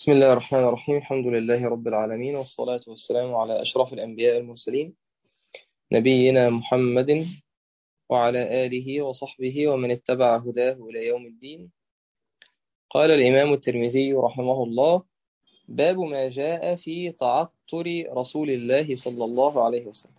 بسم الله الرحمن الرحيم الحمد لله رب العالمين والصلاة والسلام على أشرف الأنبياء المرسلين نبينا محمد وعلى آله وصحبه ومن اتبع هداه إلى يوم الدين قال الإمام الترمذي رحمه الله باب ما جاء في تعطر رسول الله صلى الله عليه وسلم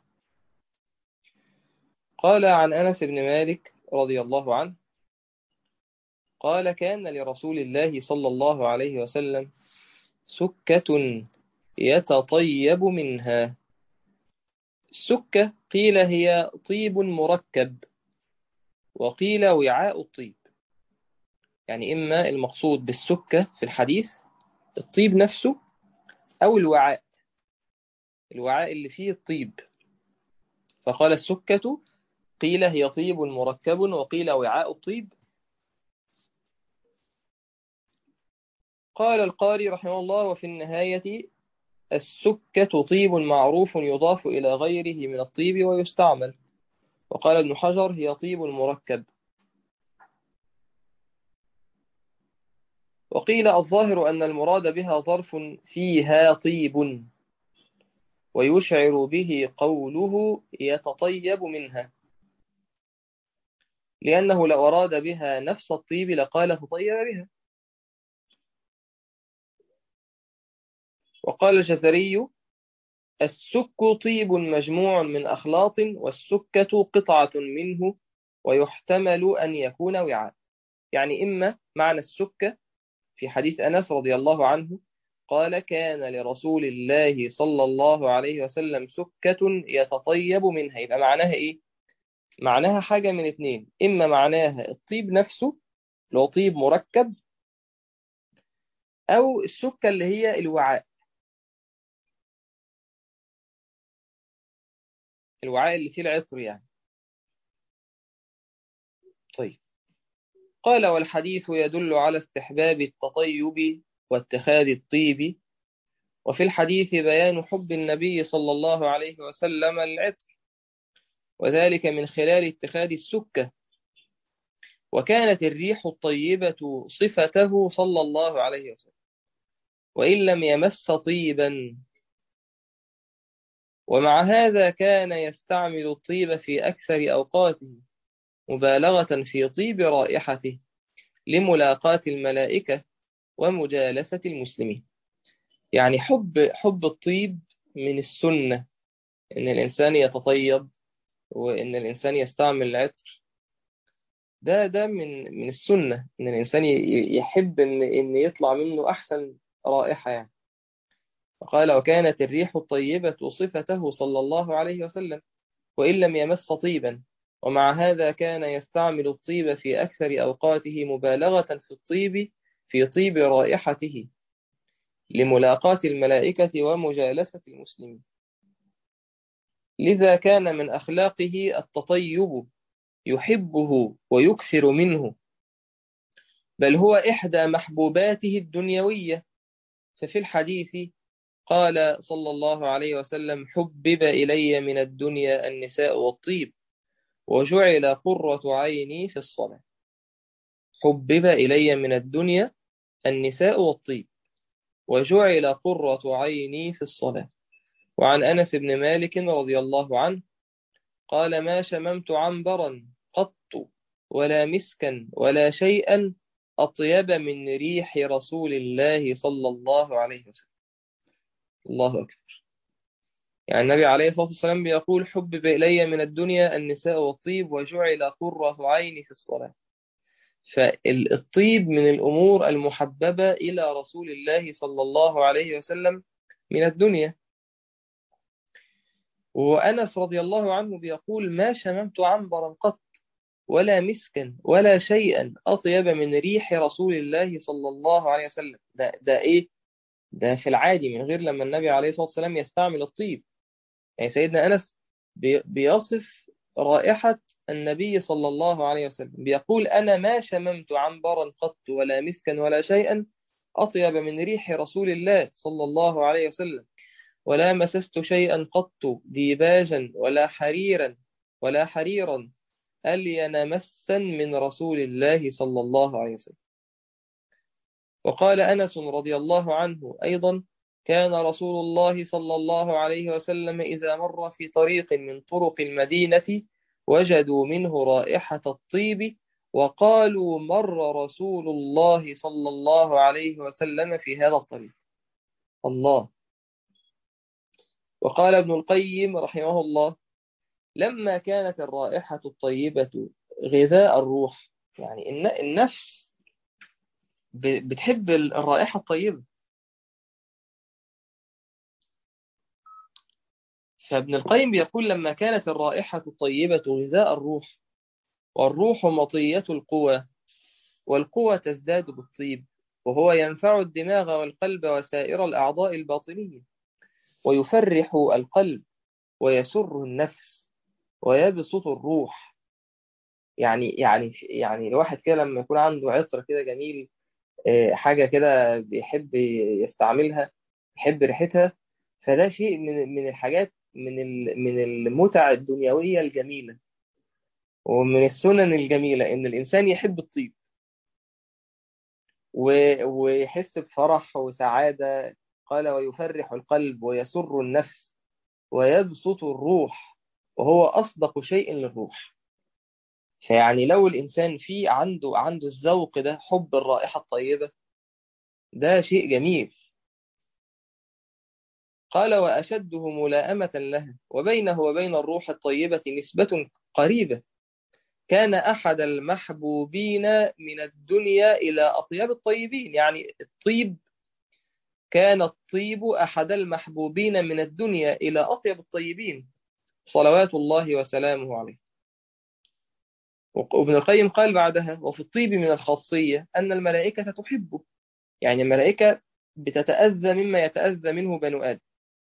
قال عن أنس بن مالك رضي الله عنه قال كان لرسول الله صلى الله عليه وسلم سكة يتطيب منها السكة قيل هي طيب مركب وقيل وعاء الطيب يعني إما المقصود بالسكة في الحديث الطيب نفسه أو الوعاء الوعاء اللي فيه الطيب فقال السكة قيل هي طيب مركب وقيل وعاء الطيب قال القاري رحمه الله وفي النهاية السكة طيب معروف يضاف إلى غيره من الطيب ويستعمل وقال ابن حجر هي طيب مركب وقيل الظاهر أن المراد بها ظرف فيها طيب ويشعر به قوله يتطيب منها لأنه لو أراد بها نفس الطيب لقال تطيب بها وقال الجزري السك طيب مجموع من أخلاط والسكة قطعة منه ويحتمل أن يكون وعاء يعني إما معنى السكة في حديث أنس رضي الله عنه قال كان لرسول الله صلى الله عليه وسلم سكة يتطيب منها يبقى معناها إيه؟ معناها حاجة من اتنين إما معناها الطيب نفسه لو طيب مركب أو السكة اللي هي الوعاء الوعاء اللي فيه العطر يعني طيب قال والحديث يدل على استحباب التطيب واتخاذ الطيب وفي الحديث بيان حب النبي صلى الله عليه وسلم العطر وذلك من خلال اتخاذ السكة وكانت الريح الطيبة صفته صلى الله عليه وسلم وإن لم يمس طيبا ومع هذا كان يستعمل الطيب في أكثر أوقاته مبالغة في طيب رائحته لملاقاة الملائكة ومجالسة المسلمين يعني حب حب الطيب من السنة إن الإنسان يتطيب وإن الإنسان يستعمل العطر ده ده من من السنة إن الإنسان يحب إن إن يطلع منه أحسن رائحة يعني وقال وكانت الريح الطيبة صفته صلى الله عليه وسلم وإن لم يمس طيبا ومع هذا كان يستعمل الطيب في أكثر أوقاته مبالغة في الطيب في طيب رائحته لملاقاة الملائكة ومجالسة المسلمين لذا كان من أخلاقه التطيب يحبه ويكثر منه بل هو إحدى محبوباته الدنيوية ففي الحديث قال صلى الله عليه وسلم حبب إلي من الدنيا النساء والطيب وجعل قرة عيني في الصلاة حبب إلي من الدنيا النساء والطيب وجعل قرة عيني في الصلاة وعن أنس بن مالك رضي الله عنه قال ما شممت عنبرا قط ولا مسكا ولا شيئا أطيب من ريح رسول الله صلى الله عليه وسلم الله أكبر يعني النبي عليه الصلاة والسلام بيقول حبب إلي من الدنيا النساء والطيب وجعل قرة عيني في الصلاة فالطيب من الأمور المحببة إلى رسول الله صلى الله عليه وسلم من الدنيا وأنس رضي الله عنه بيقول ما شممت عنبرا قط ولا مسكا ولا شيئا أطيب من ريح رسول الله صلى الله عليه وسلم ده, ده إيه ده في العادي من غير لما النبي عليه الصلاة والسلام يستعمل الطيب يعني سيدنا أنس بيصف رائحة النبي صلى الله عليه وسلم بيقول أنا ما شممت عنبرا قط ولا مسكا ولا شيئا أطيب من ريح رسول الله صلى الله عليه وسلم ولا مسست شيئا قط ديباجا ولا حريرا ولا حريرا ألين مسا من رسول الله صلى الله عليه وسلم وقال أنس رضي الله عنه أيضا كان رسول الله صلى الله عليه وسلم إذا مر في طريق من طرق المدينة وجدوا منه رائحة الطيب وقالوا مر رسول الله صلى الله عليه وسلم في هذا الطريق الله وقال ابن القيم رحمه الله لما كانت الرائحة الطيبة غذاء الروح يعني النفس بتحب الرائحة الطيبة فابن القيم بيقول لما كانت الرائحة الطيبة غذاء الروح والروح مطية القوى والقوى تزداد بالطيب وهو ينفع الدماغ والقلب وسائر الأعضاء الباطنية ويفرح القلب ويسر النفس ويبسط الروح يعني يعني يعني الواحد كده لما يكون عنده عطر كده جميل حاجة كده بيحب يستعملها يحب ريحتها فده شيء من من الحاجات من من المتع الدنيوية الجميلة ومن السنن الجميلة إن الإنسان يحب الطيب ويحس بفرح وسعادة قال ويفرح القلب ويسر النفس ويبسط الروح وهو أصدق شيء للروح فيعني لو الإنسان في عنده عنده الذوق ده حب الرائحة الطيبة ده شيء جميل قال وأشده ملائمة لها وبينه وبين الروح الطيبة نسبة قريبة كان أحد المحبوبين من الدنيا إلى أطيب الطيبين يعني الطيب كان الطيب أحد المحبوبين من الدنيا إلى أطيب الطيبين صلوات الله وسلامه عليه وابن القيم قال بعدها وفي الطيب من الخاصية أن الملائكة تحبه يعني الملائكة بتتأذى مما يتأذى منه بنو آدم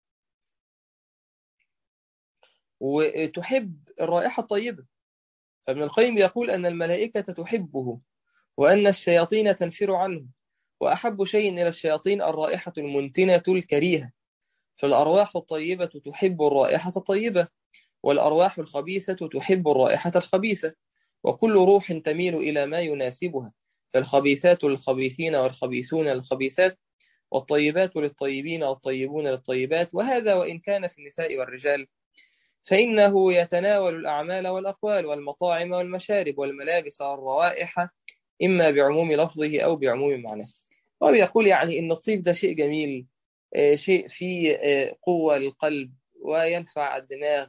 وتحب الرائحة الطيبة فابن القيم يقول أن الملائكة تحبه وأن الشياطين تنفر عنه وأحب شيء إلى الشياطين الرائحة المنتنة الكريهة فالأرواح الطيبة تحب الرائحة الطيبة والأرواح الخبيثة تحب الرائحة الخبيثة وكل روح تميل إلى ما يناسبها فالخبيثات للخبيثين والخبيثون للخبيثات والطيبات للطيبين والطيبون للطيبات وهذا وإن كان في النساء والرجال فإنه يتناول الأعمال والأقوال والمطاعم والمشارب والملابس والروائح إما بعموم لفظه أو بعموم معناه وبيقول يعني إن الطيب ده شيء جميل شيء فيه قوة للقلب وينفع الدماغ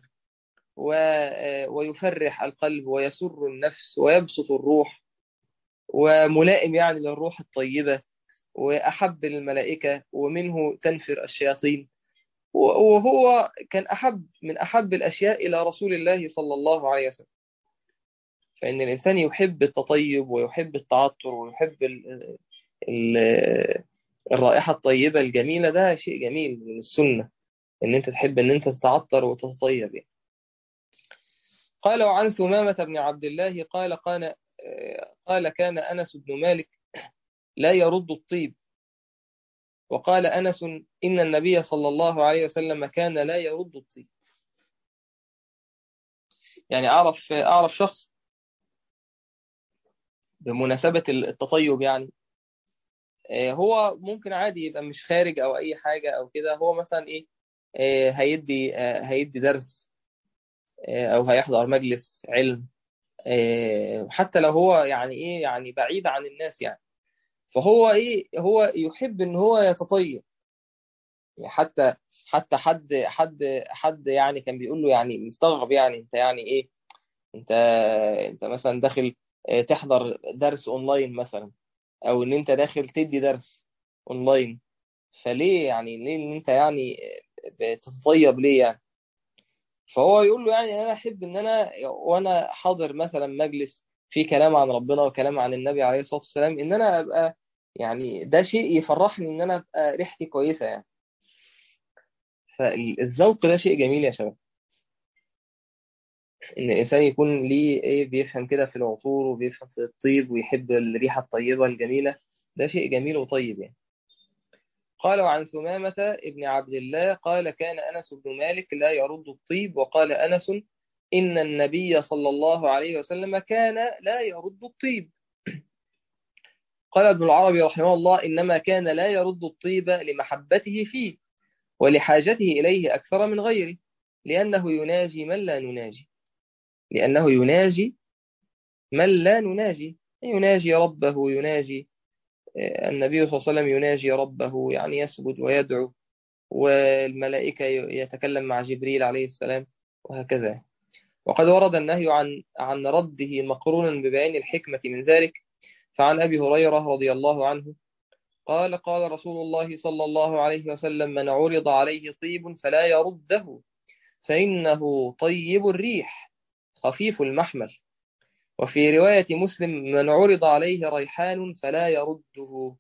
ويفرح القلب ويسر النفس ويبسط الروح وملائم يعني للروح الطيبة وأحب للملائكة ومنه تنفر الشياطين وهو كان أحب من أحب الأشياء إلى رسول الله صلى الله عليه وسلم فإن الإنسان يحب التطيب ويحب التعطر ويحب ال ال الرائحة الطيبة الجميلة ده شيء جميل من السنة إن أنت تحب إن أنت تتعطر وتتطيب يعني. قال وعن سمامة بن عبد الله قال قال قال كان أنس بن مالك لا يرد الطيب وقال أنس إن النبي صلى الله عليه وسلم كان لا يرد الطيب يعني أعرف أعرف شخص بمناسبة التطيب يعني هو ممكن عادي يبقى مش خارج أو أي حاجة أو كده هو مثلا إيه هيدي هيدي درس أو هيحضر مجلس علم حتى لو هو يعني إيه يعني بعيد عن الناس يعني فهو ايه هو يحب ان هو يتطيب حتى حتى حد حد حد يعني كان بيقول له يعني مستغرب يعني انت يعني ايه انت انت مثلا داخل تحضر درس اونلاين مثلا او ان انت داخل تدي درس اونلاين فليه يعني ليه ان انت يعني بتتطيب ليه يعني فهو يقول له يعني انا احب ان انا وانا حاضر مثلا مجلس فيه كلام عن ربنا وكلام عن النبي عليه الصلاه والسلام ان انا ابقى يعني ده شيء يفرحني ان انا ابقى ريحتي كويسه يعني فالذوق ده شيء جميل يا شباب ان الانسان يكون ليه ايه بيفهم كده في العطور وبيفهم في الطيب ويحب الريحه الطيبه الجميله ده شيء جميل وطيب يعني قال وعن ثمامة ابن عبد الله قال كان أنس بن مالك لا يرد الطيب وقال أنس إن النبي صلى الله عليه وسلم كان لا يرد الطيب قال ابن العربي رحمه الله إنما كان لا يرد الطيب لمحبته فيه ولحاجته إليه أكثر من غيره لأنه يناجي من لا نناجي لأنه يناجي من لا نناجي يناجي ربه يناجي النبي صلى الله عليه وسلم يناجي ربه يعني يسجد ويدعو والملائكة يتكلم مع جبريل عليه السلام وهكذا وقد ورد النهي عن عن رده مقرونا ببيان الحكمة من ذلك فعن أبي هريرة رضي الله عنه قال قال رسول الله صلى الله عليه وسلم من عرض عليه طيب فلا يرده فإنه طيب الريح خفيف المحمل وفي رواية مسلم من عرض عليه ريحان فلا يرده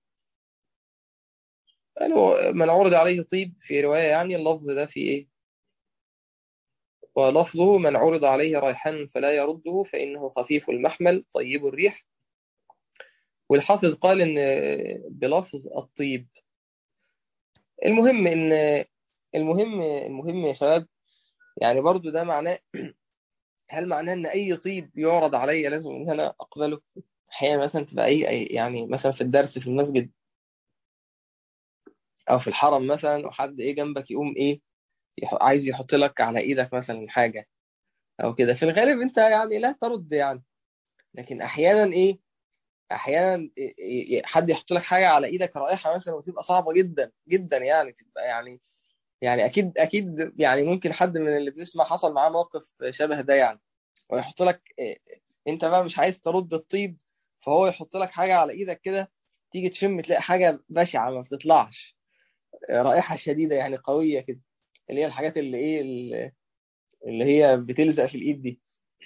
قالوا من عرض عليه طيب في رواية يعني اللفظ ده في إيه ولفظه من عرض عليه ريحان فلا يرده فإنه خفيف المحمل طيب الريح والحافظ قال إن بلفظ الطيب المهم إن المهم المهم يا شباب يعني برضو ده معناه هل معناه ان اي طيب يعرض عليا لازم ان انا اقبله احيانا مثلا تبقى اي يعني مثلا في الدرس في المسجد او في الحرم مثلا وحد ايه جنبك يقوم ايه يح... عايز يحط لك على ايدك مثلا حاجه او كده في الغالب انت يعني لا ترد يعني لكن احيانا ايه احيانا إيه حد يحط لك حاجه على ايدك رائحه مثلا وتبقى صعبه جدا جدا يعني تبقى يعني يعني اكيد اكيد يعني ممكن حد من اللي بيسمع حصل معاه موقف شبه ده يعني ويحط لك انت بقى مش عايز ترد الطيب فهو يحط لك حاجه على ايدك كده تيجي تشم تلاقي حاجه بشعه ما بتطلعش رائحه شديده يعني قويه كده اللي هي الحاجات اللي ايه اللي هي بتلزق في الايد دي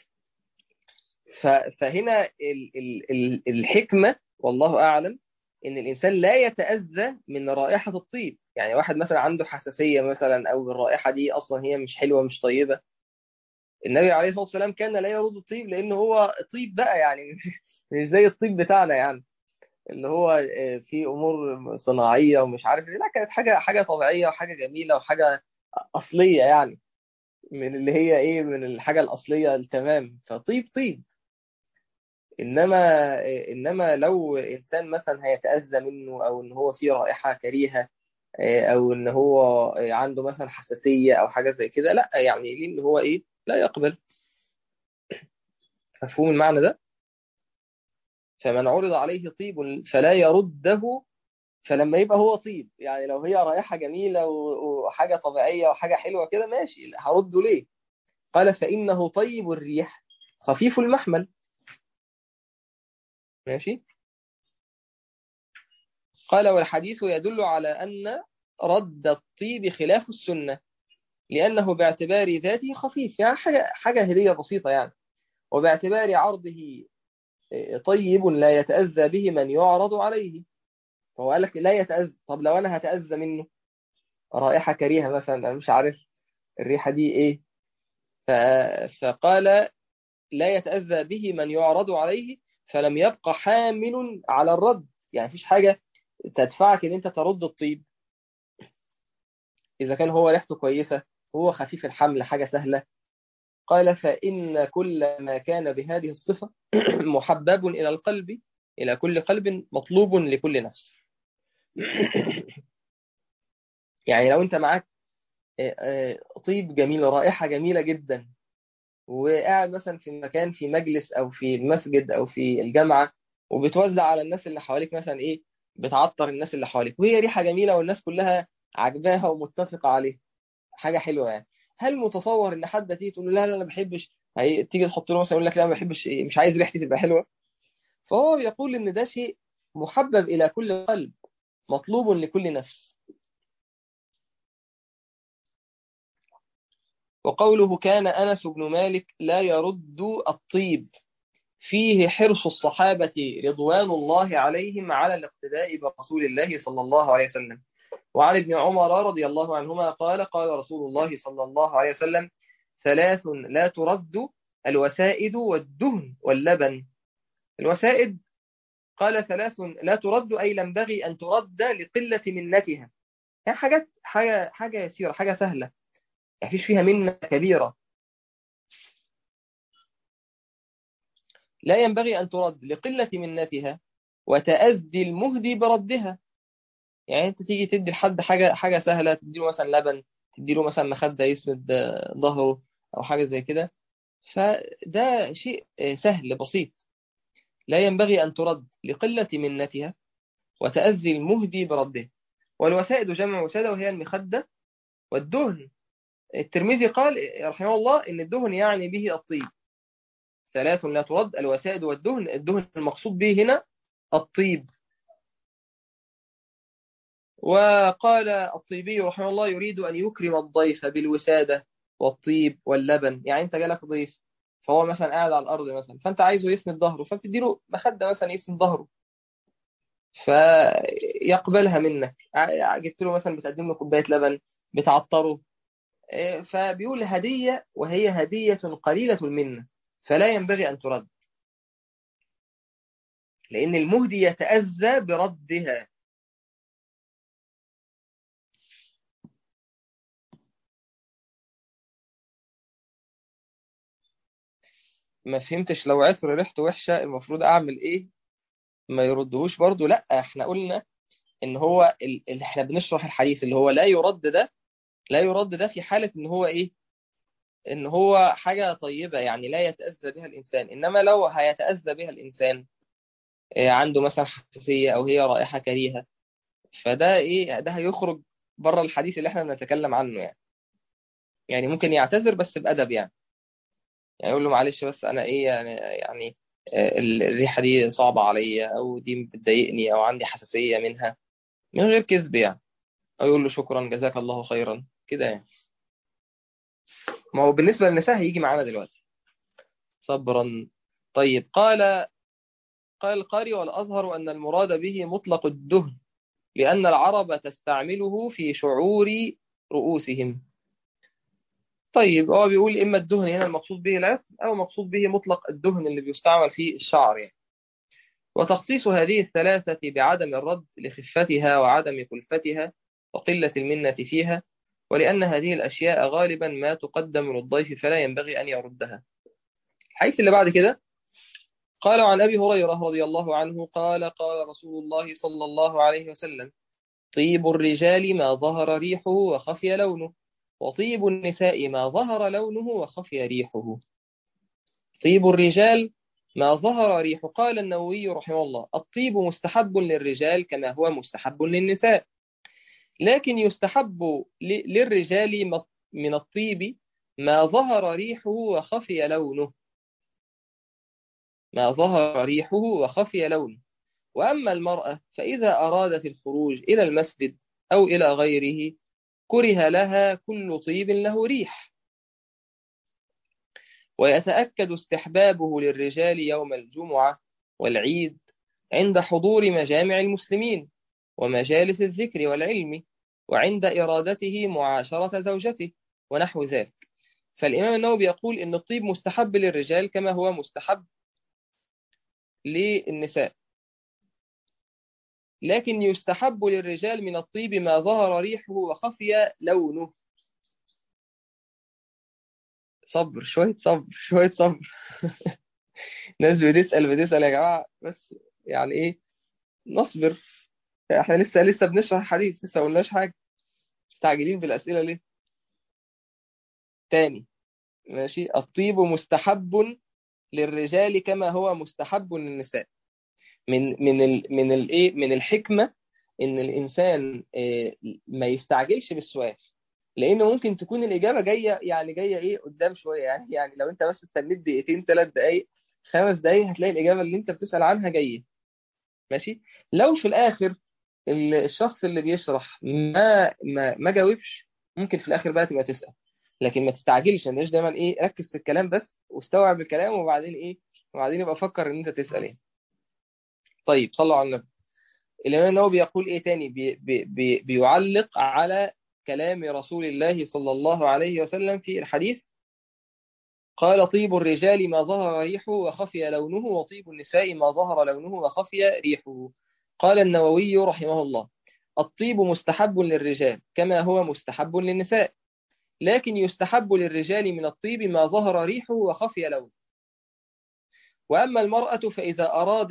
فهنا ال ال ال الحكمه والله اعلم ان الانسان لا يتاذى من رائحه الطيب يعني واحد مثلا عنده حساسيه مثلا او الرائحه دي اصلا هي مش حلوه مش طيبه النبي عليه الصلاه والسلام كان لا يرد الطيب لان هو طيب بقى يعني مش زي الطيب بتاعنا يعني اللي هو في امور صناعيه ومش عارف لا كانت حاجه حاجه طبيعيه وحاجه جميله وحاجه اصليه يعني من اللي هي ايه من الحاجه الاصليه التمام فطيب طيب انما انما لو انسان مثلا هيتاذى منه او ان هو فيه رائحه كريهه او ان هو عنده مثلا حساسيه او حاجه زي كده لا يعني ليه ان هو ايه لا يقبل مفهوم المعنى ده فمن عرض عليه طيب فلا يرده فلما يبقى هو طيب يعني لو هي رائحه جميله وحاجه طبيعيه وحاجه حلوه كده ماشي هرده ليه قال فانه طيب الريح خفيف المحمل ماشي قال والحديث يدل على أن رد الطيب خلاف السنة لأنه باعتبار ذاته خفيف يعني حاجة, حاجة هدية بسيطة يعني وباعتبار عرضه طيب لا يتأذى به من يعرض عليه فهو قال لك لا يتأذى طب لو أنا هتأذى منه رائحة كريهة مثلا أنا مش عارف الريحة دي إيه فقال لا يتأذى به من يعرض عليه فلم يبقى حامل على الرد يعني مفيش حاجة تدفعك ان انت ترد الطيب اذا كان هو ريحته كويسة هو خفيف الحمل حاجة سهلة قال فإن كل ما كان بهذه الصفة محبب إلى القلب إلى كل قلب مطلوب لكل نفس يعني لو انت معاك طيب جميل رائحة جميلة جدا وقاعد مثلا في مكان في مجلس او في المسجد او في الجامعه وبتوزع على الناس اللي حواليك مثلا ايه بتعطر الناس اللي حواليك وهي ريحه جميله والناس كلها عجباها ومتفقه عليه حاجه حلوه يعني هل متصور ان حد تيجي تقول له لا لا انا ما بحبش تيجي تحط له مثلا يقول لك لا ما بحبش إيه؟ مش عايز ريحتي تبقى حلوه فهو بيقول ان ده شيء محبب الى كل قلب مطلوب لكل نفس وقوله كان أنس بن مالك لا يرد الطيب فيه حرص الصحابة رضوان الله عليهم على الاقتداء برسول الله صلى الله عليه وسلم وعن ابن عمر رضي الله عنهما قال قال رسول الله صلى الله عليه وسلم ثلاث لا ترد الوسائد والدهن واللبن الوسائد قال ثلاث لا ترد أي ينبغي أن ترد لقلة منتها يعني حاجات حاجة حاجة يسيرة حاجة سهلة ما فيش فيها منة كبيرة لا ينبغي أن ترد لقلة منتها وتأذي المهدي بردها يعني انت تيجي تدي لحد حاجة حاجة سهلة تديله مثلا لبن تديله مثلا مخدة يسند ظهره أو حاجة زي كده فده شيء سهل بسيط لا ينبغي أن ترد لقلة منتها وتأذي المهدي برده والوسائد جمع وسادة وهي المخدة والدهن الترمذي قال رحمه الله إن الدهن يعني به الطيب ثلاث لا ترد الوسائد والدهن الدهن المقصود به هنا الطيب وقال الطيبي رحمه الله يريد أن يكرم الضيف بالوسادة والطيب واللبن يعني أنت جالك ضيف فهو مثلا قاعد على الأرض مثلا فأنت عايزه يسند ظهره فبتديله مخدة مثلا يسند ظهره فيقبلها منك جبت له مثلا بتقدم له كوباية لبن بتعطره فبيقول هدية وهي هدية قليلة المنة فلا ينبغي أن ترد لأن المهدي يتأذى بردها ما فهمتش لو عطر ريحته وحشة المفروض أعمل إيه ما يردهوش برضو لا احنا قلنا ان هو اللي احنا بنشرح الحديث اللي هو لا يرد ده لا يرد ده في حالة ان هو ايه ان هو حاجة طيبة يعني لا يتأذى بها الانسان انما لو هيتأذى بها الانسان إيه عنده مثلا حساسية او هي رائحة كريهة فده ايه ده هيخرج بره الحديث اللي احنا بنتكلم عنه يعني يعني ممكن يعتذر بس بأدب يعني يعني يقول له معلش بس انا ايه يعني, يعني الريحة دي صعبة عليا او دي بتضايقني او عندي حساسية منها من غير كذب يعني او يقول له شكرا جزاك الله خيرا كده يعني ما هو بالنسبة للنساء هيجي معانا دلوقتي صبرا طيب قال قال القاري والأظهر أن المراد به مطلق الدهن لأن العرب تستعمله في شعور رؤوسهم طيب هو بيقول إما الدهن هنا المقصود به العطر أو مقصود به مطلق الدهن اللي بيستعمل في الشعر يعني. وتخصيص هذه الثلاثة بعدم الرد لخفتها وعدم كلفتها وقلة المنة فيها ولأن هذه الأشياء غالبا ما تقدم للضيف فلا ينبغي أن يردها الحديث اللي بعد كده قال عن أبي هريرة رضي الله عنه قال قال رسول الله صلى الله عليه وسلم طيب الرجال ما ظهر ريحه وخفي لونه وطيب النساء ما ظهر لونه وخفي ريحه طيب الرجال ما ظهر ريحه قال النووي رحمه الله الطيب مستحب للرجال كما هو مستحب للنساء لكن يستحب للرجال من الطيب ما ظهر ريحه وخفي لونه ما ظهر ريحه وخفي لونه وأما المرأة فإذا أرادت الخروج إلى المسجد أو إلى غيره كره لها كل طيب له ريح ويتأكد استحبابه للرجال يوم الجمعة والعيد عند حضور مجامع المسلمين ومجالس الذكر والعلم وعند إرادته معاشرة زوجته ونحو ذلك فالإمام النووي يقول إن الطيب مستحب للرجال كما هو مستحب للنساء لكن يستحب للرجال من الطيب ما ظهر ريحه وخفي لونه صبر شوية صبر شوية صبر ناس بتسأل بتسأل يا جماعة بس يعني ايه نصبر احنا لسه لسه بنشرح الحديث لسه قلناش حاجة مستعجلين بالأسئلة ليه تاني ماشي الطيب مستحب للرجال كما هو مستحب للنساء من من ال من الايه من الحكمة ان الانسان ما يستعجلش بالسؤال لان ممكن تكون الاجابه جايه يعني جايه ايه قدام شويه يعني يعني لو انت بس استنيت دقيقتين ثلاث دقائق خمس دقائق هتلاقي الاجابه اللي انت بتسال عنها جايه ماشي لو في الاخر الشخص اللي بيشرح ما ما ما جاوبش ممكن في الاخر بقى تبقى تسال لكن ما تستعجلش ما دايما ايه ركز في الكلام بس واستوعب الكلام وبعدين ايه وبعدين يبقى فكر ان انت تسال ايه طيب صلوا على النبي الامام النووي بيقول ايه تاني بي بي بي بيعلق على كلام رسول الله صلى الله عليه وسلم في الحديث قال طيب الرجال ما ظهر ريحه وخفي لونه وطيب النساء ما ظهر لونه وخفي ريحه قال النووي رحمه الله الطيب مستحب للرجال كما هو مستحب للنساء لكن يستحب للرجال من الطيب ما ظهر ريحه وخفي لونه وأما المرأة فإذا أرادت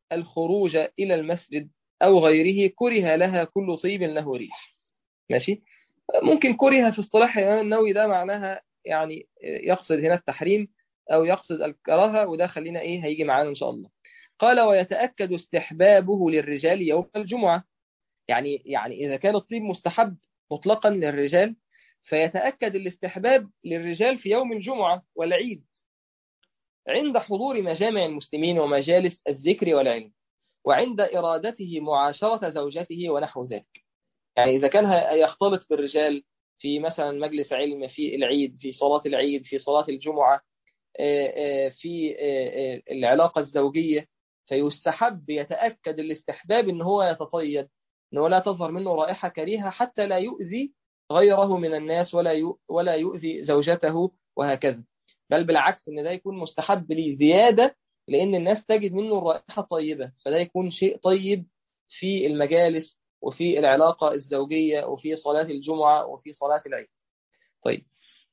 الخروج إلى المسجد أو غيره كره لها كل طيب له ريح ماشي ممكن كره في اصطلاح الإمام النووي ده معناها يعني يقصد هنا التحريم أو يقصد الكراهة وده خلينا إيه هيجي معانا إن شاء الله قال ويتأكد استحبابه للرجال يوم الجمعة يعني يعني إذا كان الطيب مستحب مطلقا للرجال فيتأكد الاستحباب للرجال في يوم الجمعة والعيد عند حضور مجامع المسلمين ومجالس الذكر والعلم وعند إرادته معاشرة زوجته ونحو ذلك يعني إذا كان يختلط بالرجال في مثلا مجلس علم في العيد في صلاة العيد في صلاة الجمعة في العلاقة الزوجية فيستحب يتأكد الاستحباب ان هو يتطيب ان هو لا تظهر منه رائحة كريهة حتى لا يؤذي غيره من الناس ولا ولا يؤذي زوجته وهكذا بل بالعكس ان ده يكون مستحب لي زيادة لان الناس تجد منه الرائحة طيبة فده يكون شيء طيب في المجالس وفي العلاقة الزوجية وفي صلاة الجمعة وفي صلاة العيد طيب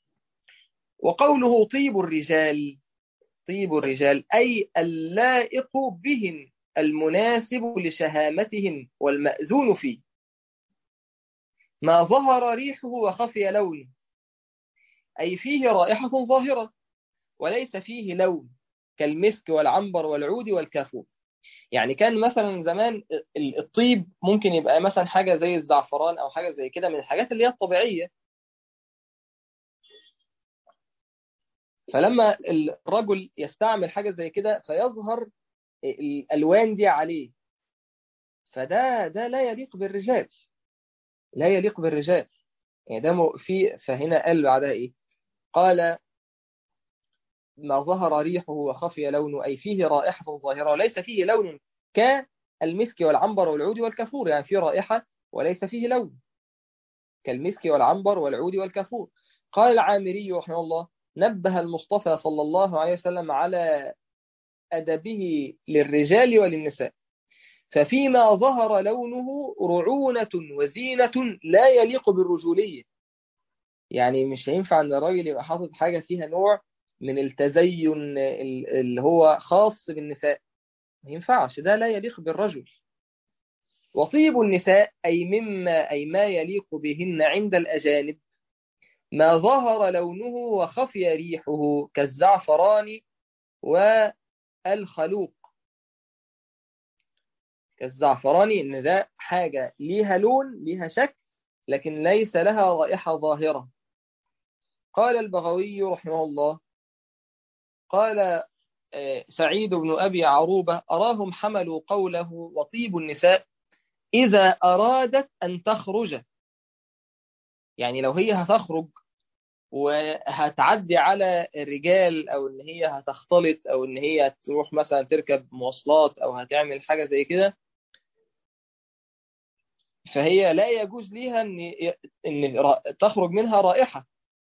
وقوله طيب الرجال طيب الرجال أي اللائق بهم المناسب لشهامتهم والمأذون فيه ما ظهر ريحه وخفي لونه أي فيه رائحة ظاهرة وليس فيه لون كالمسك والعنبر والعود والكافور يعني كان مثلا زمان الطيب ممكن يبقى مثلا حاجة زي الزعفران أو حاجة زي كده من الحاجات اللي هي الطبيعية فلما الرجل يستعمل حاجة زي كده فيظهر الألوان دي عليه فده ده لا يليق بالرجال لا يليق بالرجال يعني ده في فهنا قال بعدها إيه قال ما ظهر ريحه وخفي لونه أي فيه رائحة ظاهرة وليس فيه لون كالمسك والعنبر والعود والكافور يعني فيه رائحة وليس فيه لون كالمسك والعنبر والعود والكافور قال العامري رحمه الله نبه المصطفى صلى الله عليه وسلم على أدبه للرجال وللنساء ففيما ظهر لونه رعونة وزينة لا يليق بالرجولية يعني مش هينفع أن الراجل يبقى حاطط حاجة فيها نوع من التزين اللي هو خاص بالنساء ما ينفعش ده لا يليق بالرجل وطيب النساء أي مما أي ما يليق بهن عند الأجانب ما ظهر لونه وخفي ريحه كالزعفران والخلوق كالزعفران إن ده حاجة ليها لون ليها شكل لكن ليس لها رائحة ظاهرة قال البغوي رحمه الله قال سعيد بن أبي عروبة أراهم حملوا قوله وطيب النساء إذا أرادت أن تخرج يعني لو هي هتخرج وهتعدي على الرجال او ان هي هتختلط او ان هي تروح مثلا تركب مواصلات او هتعمل حاجة زي كده فهي لا يجوز ليها ان ان تخرج منها رائحة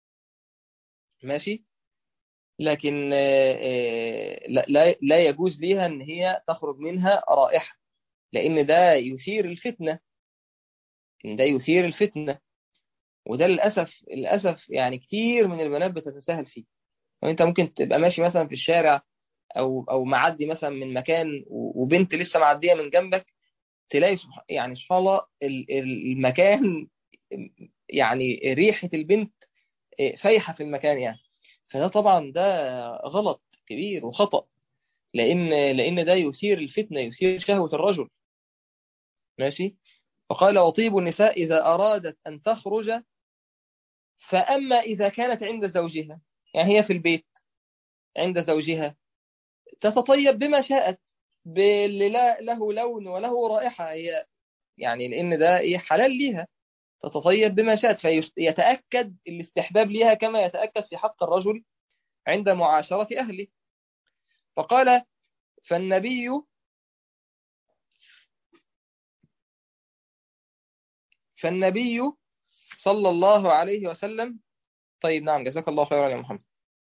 ماشي لكن لا لا يجوز ليها ان هي تخرج منها رائحة لان ده يثير الفتنة ان ده يثير الفتنة وده للأسف للأسف يعني كتير من البنات بتتساهل فيه وانت ممكن تبقى ماشي مثلا في الشارع او او معدي مثلا من مكان وبنت لسه معديه من جنبك تلاقي يعني سبحان الله المكان يعني ريحه البنت فايحه في المكان يعني فده طبعا ده غلط كبير وخطأ لان لان ده يثير الفتنه يثير شهوه الرجل ماشي وقال وطيب النساء إذا أرادت أن تخرج فأما إذا كانت عند زوجها يعني هي في البيت عند زوجها تتطيب بما شاءت باللي لا له لون وله رائحة هي يعني لأن ده إيه حلال ليها تتطيب بما شاءت فيتأكد الاستحباب ليها كما يتأكد في حق الرجل عند معاشرة أهله فقال فالنبي فالنبي صلى الله عليه وسلم طيب نعم جزاك الله خيرا يا محمد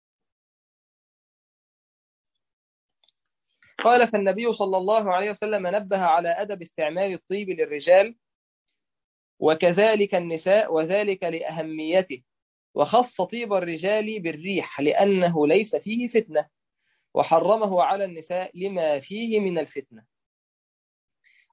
قال فالنبي صلى الله عليه وسلم نبه على أدب استعمال الطيب للرجال وكذلك النساء وذلك لأهميته وخص طيب الرجال بالريح لأنه ليس فيه فتنة وحرمه على النساء لما فيه من الفتنة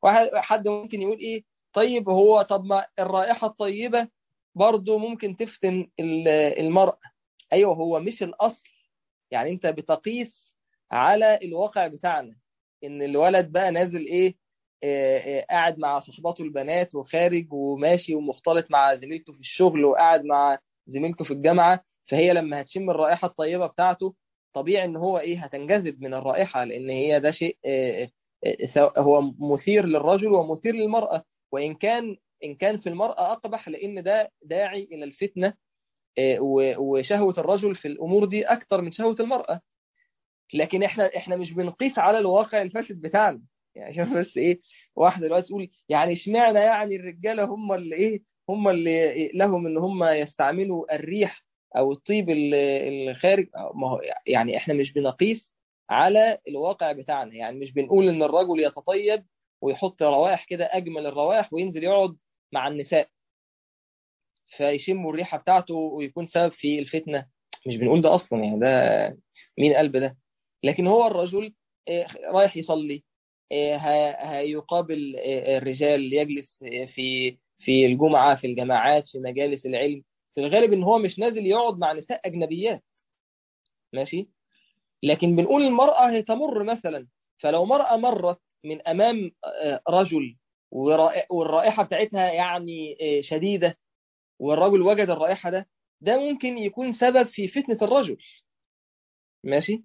واحد حد ممكن يقول ايه طيب هو طب ما الرائحة الطيبة برضه ممكن تفتن المرأة ايوه هو مش الاصل يعني انت بتقيس على الواقع بتاعنا ان الولد بقى نازل ايه آه آه قاعد مع صحباته البنات وخارج وماشي ومختلط مع زميلته في الشغل وقاعد مع زميلته في الجامعة فهي لما هتشم الرائحة الطيبة بتاعته طبيعي ان هو ايه هتنجذب من الرائحة لان هي ده شيء آه هو مثير للرجل ومثير للمرأة وان كان ان كان في المرأة اقبح لان ده داعي الى الفتنة وشهوة الرجل في الامور دي اكتر من شهوة المرأة لكن احنا احنا مش بنقيس على الواقع الفاسد بتاعنا يعني عشان بس ايه واحده دلوقتي تقول يعني اشمعنى يعني الرجاله هم اللي ايه هم اللي لهم ان هم يستعملوا الريح او الطيب الخارج ما هو يعني احنا مش بنقيس على الواقع بتاعنا يعني مش بنقول ان الرجل يتطيب ويحط روائح كده اجمل الروائح وينزل يقعد مع النساء فيشموا الريحه بتاعته ويكون سبب في الفتنه مش بنقول ده اصلا يعني ده مين قلب ده لكن هو الرجل رايح يصلي هيقابل الرجال يجلس في في الجمعة في الجماعات في مجالس العلم في الغالب ان هو مش نازل يقعد مع نساء اجنبيات ماشي لكن بنقول المرأة هي تمر مثلا فلو مرأة مرت من امام رجل والرائحة بتاعتها يعني شديدة والرجل وجد الرائحة ده ده ممكن يكون سبب في فتنة الرجل ماشي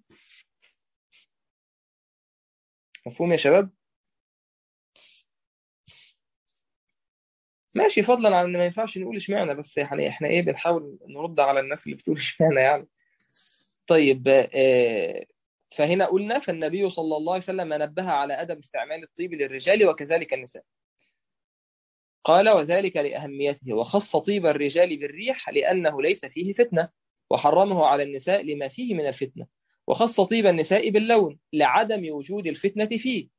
مفهوم يا شباب ماشي فضلا عن ان ما ينفعش نقول اشمعنى بس يعني احنا ايه بنحاول نرد على الناس اللي بتقول اشمعنى يعني طيب آه فهنا قلنا فالنبي صلى الله عليه وسلم نبه على ادب استعمال الطيب للرجال وكذلك النساء قال وذلك لأهميته وخص طيب الرجال بالريح لأنه ليس فيه فتنة وحرمه على النساء لما فيه من الفتنة وخص طيب النساء باللون لعدم وجود الفتنة فيه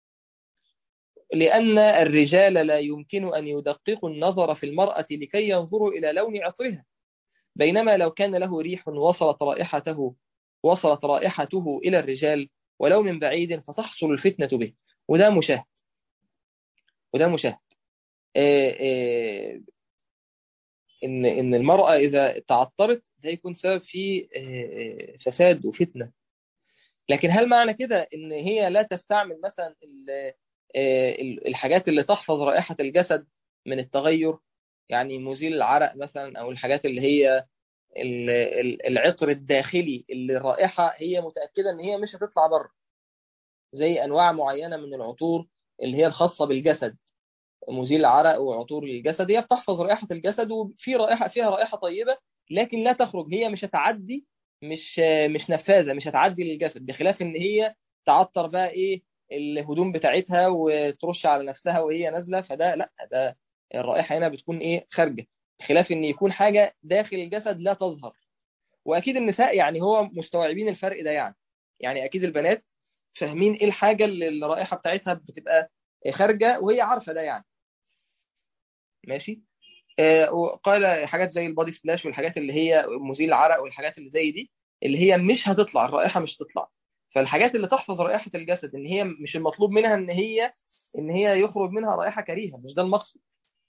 لأن الرجال لا يمكن أن يدققوا النظر في المرأة لكي ينظروا إلى لون عطرها بينما لو كان له ريح وصلت رائحته وصلت رائحته إلى الرجال ولو من بعيد فتحصل الفتنة به وده مشاهد وده مشاهد آآ آآ إن إن المرأة إذا تعطرت ده يكون سبب في فساد وفتنة لكن هل معنى كده إن هي لا تستعمل مثلا الحاجات اللي تحفظ رائحة الجسد من التغير يعني مزيل العرق مثلا أو الحاجات اللي هي العطر الداخلي اللي الرائحة هي متأكدة إن هي مش هتطلع بره زي أنواع معينة من العطور اللي هي الخاصة بالجسد مزيل العرق وعطور الجسد هي بتحفظ رائحة الجسد وفي رائحة فيها رائحة طيبة لكن لا تخرج هي مش هتعدي مش مش نفاذة مش هتعدي للجسد بخلاف ان هي تعطر بقى ايه الهدوم بتاعتها وترش على نفسها وهي نازلة فده لا ده الرائحة هنا بتكون ايه خارجة بخلاف ان يكون حاجة داخل الجسد لا تظهر واكيد النساء يعني هو مستوعبين الفرق ده يعني يعني اكيد البنات فاهمين ايه الحاجة اللي الرائحة بتاعتها بتبقى خارجة وهي عارفة ده يعني ماشي آه وقال حاجات زي البادي سبلاش والحاجات اللي هي مزيل العرق والحاجات اللي زي دي اللي هي مش هتطلع الرائحة مش هتطلع فالحاجات اللي تحفظ رائحة الجسد ان هي مش المطلوب منها ان هي ان هي يخرج منها رائحة كريهة مش ده المقصد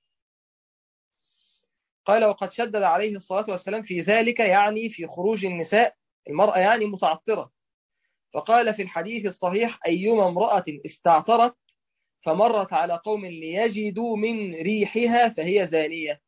قال وقد شدد عليه الصلاة والسلام في ذلك يعني في خروج النساء المرأة يعني متعطرة فقال في الحديث الصحيح أيما امرأة استعطرت فمرت على قوم ليجدوا من ريحها فهي زانية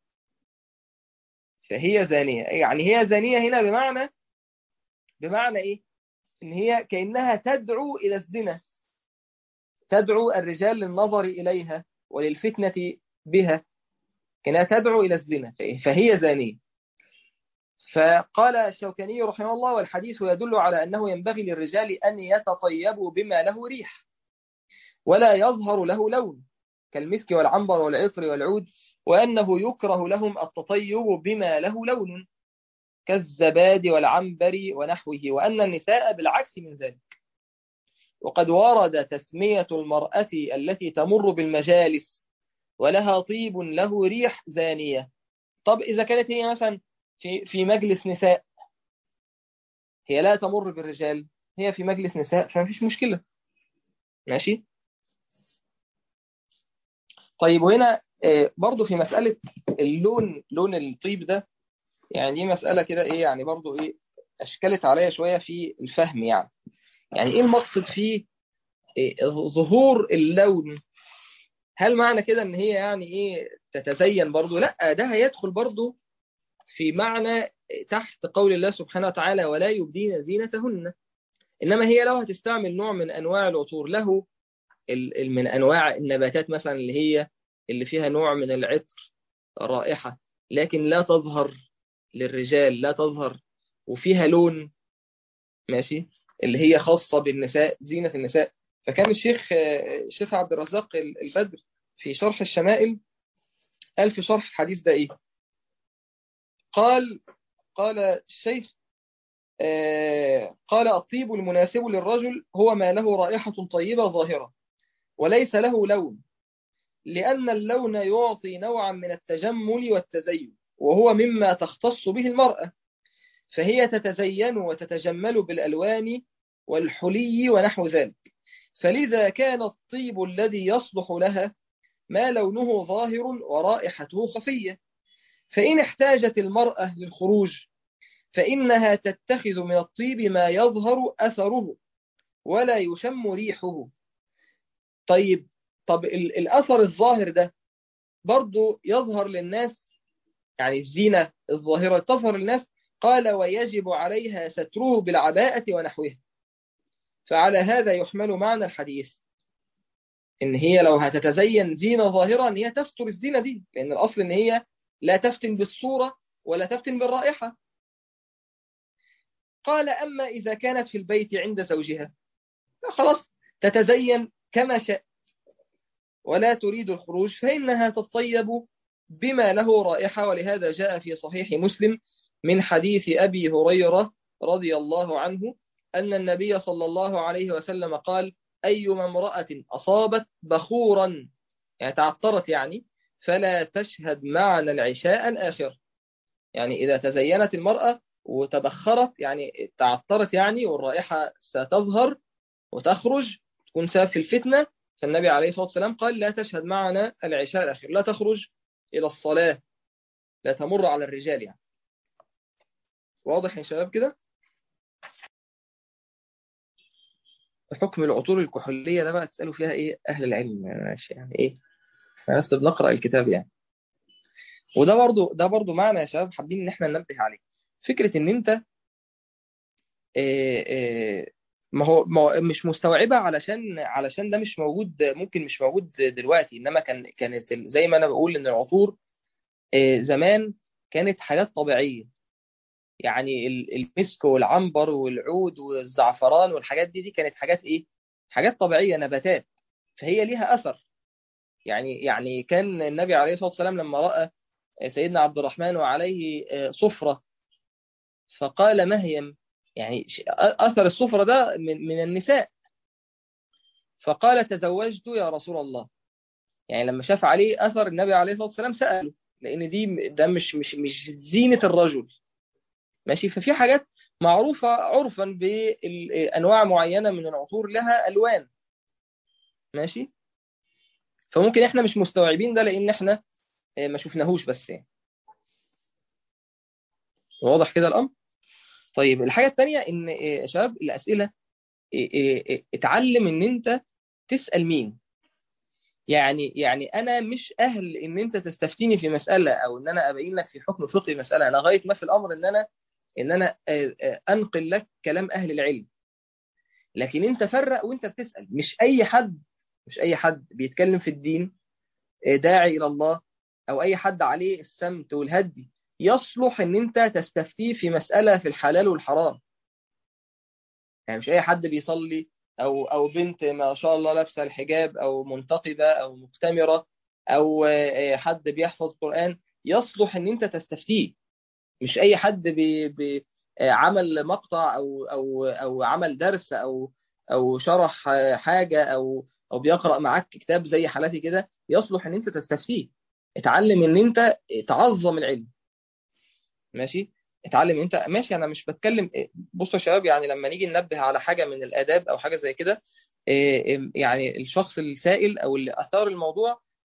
فهي زانية يعني هي زانية هنا بمعنى بمعنى إيه إن هي كأنها تدعو إلى الزنا تدعو الرجال للنظر إليها وللفتنة بها كأنها تدعو إلى الزنا فهي زانية فقال الشوكاني رحمه الله والحديث يدل على أنه ينبغي للرجال أن يتطيبوا بما له ريح ولا يظهر له لون كالمسك والعنبر والعطر والعود وأنه يكره لهم التطيب بما له لون كالزباد والعنبر ونحوه وأن النساء بالعكس من ذلك وقد ورد تسمية المرأة التي تمر بالمجالس ولها طيب له ريح زانية طب إذا كانت هي مثلا في, في مجلس نساء هي لا تمر بالرجال هي في مجلس نساء فما فيش مشكلة ماشي طيب وهنا برضو في مسألة اللون لون الطيب ده يعني دي مسألة كده ايه يعني برضو ايه اشكلت عليا شوية في الفهم يعني يعني ايه المقصد فيه إيه ظهور اللون هل معنى كده ان هي يعني ايه تتزين برضو لا ده هيدخل برضو في معنى تحت قول الله سبحانه وتعالى ولا يبدين زينتهن انما هي لو هتستعمل نوع من انواع العطور له من انواع النباتات مثلا اللي هي اللي فيها نوع من العطر رائحة لكن لا تظهر للرجال لا تظهر وفيها لون ماشي اللي هي خاصة بالنساء زينة النساء فكان الشيخ الشيخ عبد الرزاق البدر في شرح الشمائل قال في شرح الحديث ده ايه قال قال الشيخ آه قال الطيب المناسب للرجل هو ما له رائحة طيبة ظاهرة وليس له لون لأن اللون يعطي نوعا من التجمل والتزين وهو مما تختص به المرأة فهي تتزين وتتجمل بالألوان والحلي ونحو ذلك فلذا كان الطيب الذي يصلح لها ما لونه ظاهر ورائحته خفية فإن احتاجت المرأة للخروج فإنها تتخذ من الطيب ما يظهر أثره ولا يشم ريحه طيب طب الأثر الظاهر ده برضو يظهر للناس يعني الزينة الظاهرة تظهر للناس قال ويجب عليها ستره بالعباءة ونحوها فعلى هذا يحمل معنى الحديث إن هي لو هتتزين زينة ظاهرة إن هي تستر الزينة دي لأن الأصل إن هي لا تفتن بالصورة ولا تفتن بالرائحة قال أما إذا كانت في البيت عند زوجها خلاص تتزين كما شاء ولا تريد الخروج فإنها تطيب بما له رائحة ولهذا جاء في صحيح مسلم من حديث أبي هريرة رضي الله عنه أن النبي صلى الله عليه وسلم قال أيما امرأة أصابت بخورا يعني تعطرت يعني فلا تشهد معنا العشاء الآخر يعني إذا تزينت المرأة وتبخرت يعني تعطرت يعني والرائحة ستظهر وتخرج تكون سبب في الفتنة فالنبي عليه الصلاة والسلام قال لا تشهد معنا العشاء الأخير لا تخرج إلى الصلاة لا تمر على الرجال يعني واضح يا شباب كده حكم العطور الكحولية ده بقى تسألوا فيها إيه أهل العلم ماشي يعني إيه احنا بس بنقرأ الكتاب يعني وده برضو ده برضو معنى يا شباب حابين إن إحنا ننبه عليه فكرة إن أنت إيه إيه ما هو ما هو مش مستوعبة علشان علشان ده مش موجود ممكن مش موجود دلوقتي إنما كان كانت زي ما أنا بقول إن العطور إيه زمان كانت حاجات طبيعية يعني المسك والعنبر والعود والزعفران والحاجات دي دي كانت حاجات ايه حاجات طبيعية نباتات فهي ليها أثر يعني يعني كان النبي عليه الصلاة والسلام لما رأى سيدنا عبد الرحمن وعليه صفرة فقال مهيم يعني أثر الصفرة ده من, من النساء فقال تزوجت يا رسول الله يعني لما شاف عليه أثر النبي عليه الصلاة والسلام سأله لأن دي ده مش مش مش زينة الرجل ماشي ففي حاجات معروفة عرفا بأنواع معينة من العطور لها ألوان ماشي فممكن احنا مش مستوعبين ده لأن احنا ما شفناهوش بس يعني واضح كده الأمر طيب الحاجة الثانية ان يا شباب الأسئلة اتعلم ان انت تسأل مين يعني يعني انا مش اهل ان انت تستفتيني في مسألة او ان انا ابين لك في حكم فقهي مسألة انا غاية ما في الامر ان انا ان انا انقل لك كلام اهل العلم لكن انت فرق وانت بتسأل مش اي حد مش اي حد بيتكلم في الدين داعي الى الله او اي حد عليه السمت والهدي يصلح ان انت تستفتيه في مسألة في الحلال والحرام يعني مش اي حد بيصلي او او بنت ما شاء الله لابسه الحجاب او منتقبه او مختمره او حد بيحفظ قران يصلح ان انت تستفتيه مش اي حد بي بي عمل مقطع او او او عمل درس او او شرح حاجه او او بيقرا معاك كتاب زي حالاتي كده يصلح ان انت تستفتيه اتعلم ان انت تعظم العلم ماشي اتعلم انت ماشي انا مش بتكلم بصوا يا شباب يعني لما نيجي ننبه على حاجه من الاداب او حاجه زي كده يعني الشخص السائل او اللي اثار الموضوع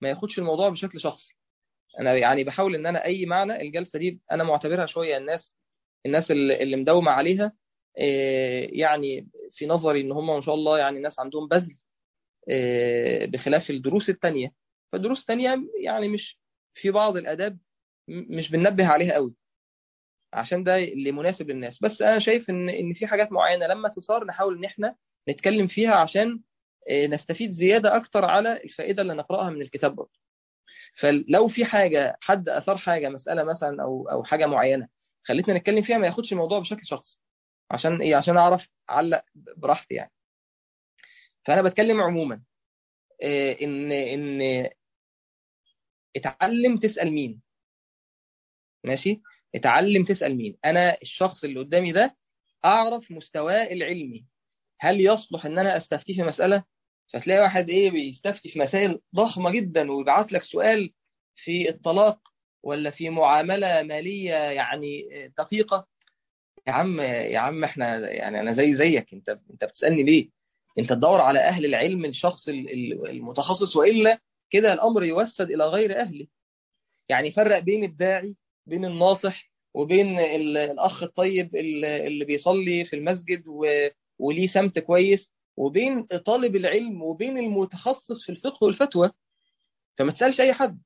ما ياخدش الموضوع بشكل شخصي انا يعني بحاول ان انا اي معنى الجلسه دي انا معتبرها شويه الناس الناس اللي اللي مداومه عليها آه، يعني في نظري ان هم ما شاء الله يعني ناس عندهم بذل آه، بخلاف الدروس التانية فالدروس التانية يعني مش في بعض الاداب م- مش بننبه عليها قوي عشان ده اللي مناسب للناس بس انا شايف ان ان في حاجات معينه لما تثار نحاول ان احنا نتكلم فيها عشان آه، نستفيد زياده اكتر على الفائده اللي نقراها من الكتاب برضه فلو في حاجه حد اثار حاجه مساله مثلا او او حاجه معينه خلتنا نتكلم فيها ما ياخدش الموضوع بشكل شخصي عشان ايه عشان اعرف اعلق براحتي يعني فانا بتكلم عموما آه، ان ان اتعلم تسال مين ماشي اتعلم تسال مين انا الشخص اللي قدامي ده اعرف مستواه العلمي هل يصلح ان انا استفتي في مساله فتلاقي واحد ايه بيستفتي في مسائل ضخمه جدا ويبعت لك سؤال في الطلاق ولا في معامله ماليه يعني دقيقه يا عم يا عم احنا يعني انا زي زيك انت انت بتسالني ليه انت تدور على اهل العلم الشخص ال- ال- المتخصص والا كده الامر يوسد الى غير اهله يعني فرق بين الداعي بين الناصح وبين ال- الاخ الطيب ال- اللي بيصلي في المسجد و- وليه سمت كويس وبين طالب العلم وبين المتخصص في الفقه والفتوى فما تسالش اي حد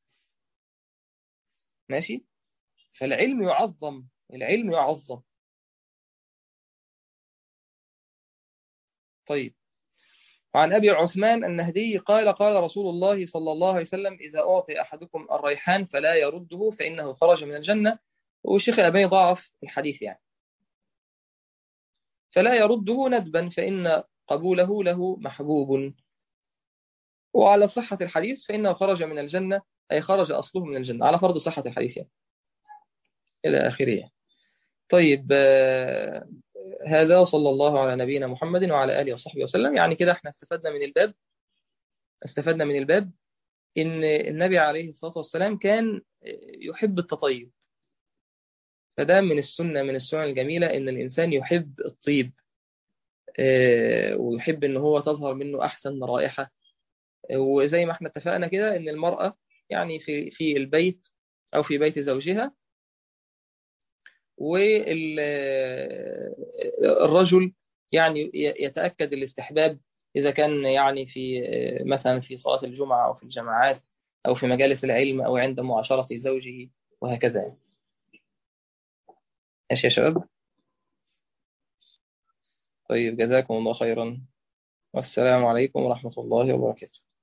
ماشي فالعلم يعظم العلم يعظم طيب وعن أبي عثمان النهدي قال قال رسول الله صلى الله عليه وسلم إذا أعطي أحدكم الريحان فلا يرده فإنه خرج من الجنة والشيخ الأباني ضعف الحديث يعني فلا يرده ندبا فإن قبوله له محبوب وعلى صحة الحديث فإنه خرج من الجنة أي خرج أصله من الجنة على فرض صحة الحديث يعني إلى آخره يعني. طيب آه، هذا صلى الله على نبينا محمد وعلى آله وصحبه وسلم يعني كده احنا استفدنا من الباب استفدنا من الباب إن النبي عليه الصلاة والسلام كان يحب التطيب فده من السنة من السنن الجميلة إن الإنسان يحب الطيب آه، ويحب إن هو تظهر منه أحسن رائحة آه، وزي ما احنا اتفقنا كده إن المرأة يعني في في البيت أو في بيت زوجها والرجل يعني يتأكد الاستحباب إذا كان يعني في مثلا في صلاة الجمعة أو في الجماعات أو في مجالس العلم أو عند معاشرة زوجه وهكذا يعني. ماشي يا شباب طيب جزاكم الله خيرا والسلام عليكم ورحمة الله وبركاته